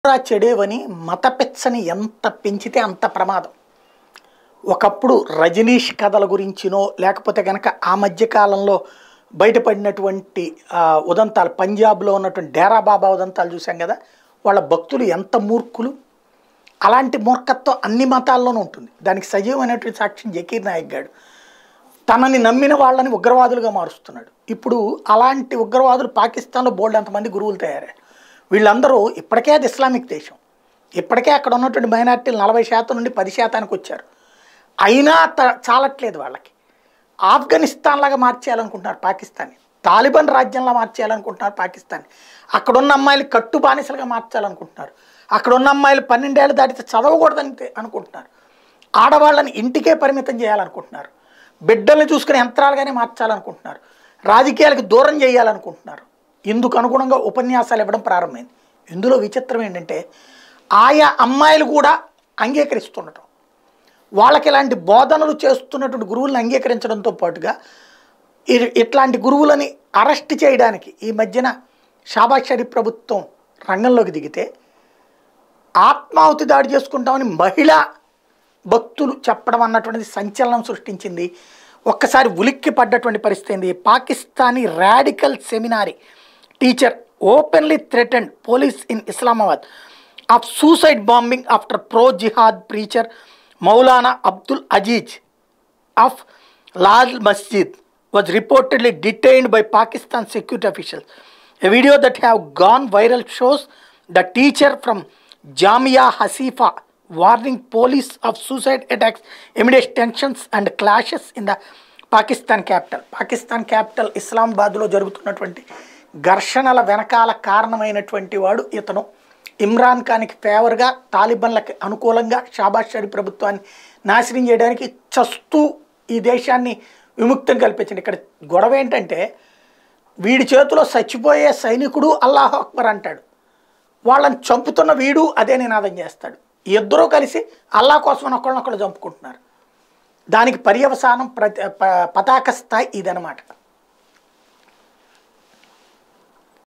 రా చెడేవని మతపెచ్చని ఎంత పెంచితే అంత ప్రమాదం ఒకప్పుడు రజనీష్ కథల గురించినో లేకపోతే కనుక ఆ మధ్య కాలంలో బయటపడినటువంటి ఆ, ఉదంతాలు పంజాబ్లో ఉన్నటువంటి డేరా బాబా ఉదంతాలు చూసాం కదా వాళ్ళ భక్తులు ఎంత మూర్ఖులు అలాంటి మూర్ఖత్వం అన్ని మతాల్లోనూ ఉంటుంది దానికి సజీవమైనటువంటి సాక్ష్యం జకీర్ నాయక్ గారు తనని నమ్మిన వాళ్ళని ఉగ్రవాదులుగా మారుస్తున్నాడు ఇప్పుడు అలాంటి ఉగ్రవాదులు పాకిస్తాన్లో బోల్డ్ అంతమంది గురువులు తయారయ్యారు వీళ్ళందరూ ఇప్పటికే అది ఇస్లామిక్ దేశం ఇప్పటికే అక్కడ ఉన్నటువంటి మైనార్టీలు నలభై శాతం నుండి పది శాతానికి వచ్చారు అయినా త- చాలట్లేదు వాళ్ళకి ఆఫ్ఘనిస్తాన్ లాగా మార్చేయాలనుకుంటున్నారు పాకిస్తాన్ని తాలిబాన్ రాజ్యంలా మార్చేయాలనుకుంటున్నారు పాకిస్తాన్ అక్కడ ఉన్న అమ్మాయిలు కట్టు బానిసలుగా మార్చాలనుకుంటున్నారు అక్కడ ఉన్న అమ్మాయిలు పన్నెండేళ్ళు దాటితే చదవకూడదని తె- అనుకుంటున్నారు ఆడవాళ్ళని ఇంటికే పరిమితం చేయాలనుకుంటున్నారు బిడ్డల్ని చూసుకునే యంత్రాలుగానే మార్చాలనుకుంటున్నారు రాజకీయాలకు దూరం చేయాలనుకుంటున్నారు ఇందుకు అనుగుణంగా ఉపన్యాసాలు ఇవ్వడం ప్రారంభమైంది ఇందులో విచిత్రం ఏంటంటే ఆయా అమ్మాయిలు కూడా అంగీకరిస్తుండటం వాళ్ళకి ఇలాంటి బోధనలు చేస్తున్నటువంటి గురువులను అంగీకరించడంతో పాటుగా ఇ- ఇట్లాంటి గురువులని అరెస్ట్ చేయడానికి ఈ మధ్యన షాబాజ్ షరీఫ్ ప్రభుత్వం రంగంలోకి దిగితే ఆత్మాహుతి దాడి చేసుకుంటామని మహిళా భక్తులు చెప్పడం అన్నటువంటిది సంచలనం సృష్టించింది ఒక్కసారి ఉలిక్కి పడ్డటువంటి పరిస్థితి ఏంది Pakistani radical seminary teacher openly threatened police in Islamabad of suicide bombing after pro jihad preacher Maulana Abdul Aziz of Lal Masjid was reportedly detained by Pakistan security officials. A video that have gone viral shows the teacher from Jamia Hasifa warning police of suicide attacks amidst tensions and clashes in the Pakistan capital Pakistan capital ఇస్లామాబాద్లో జరుగుతున్నటువంటి ఘర్షణల వెనకాల కారణమైనటువంటి వాడు ఇతను ఇమ్రాన్ ఖాన్కి ఫేవర్గా తాలిబన్లకు అనుకూలంగా షాబాజ్ షరీఫ్ ప్రభుత్వాన్ని నాశనం చేయడానికి చస్తూ ఈ దేశాన్ని విముక్తం కల్పించింది ఇక్కడ గొడవ ఏంటంటే వీడి చేతిలో చచ్చిపోయే సైనికుడు అల్లాహ్ అక్బర్ అంటాడు వాళ్ళని చంపుతున్న వీడు అదే నినాదం చేస్తాడు ఇద్దరూ కలిసి అల్లా కోసం ఒకళ్ళనొకళ్ళు చంపుకుంటున్నారు దానికి పర్యవసానం ప్రతి ప- పతాక స్థాయి ఇదనమాట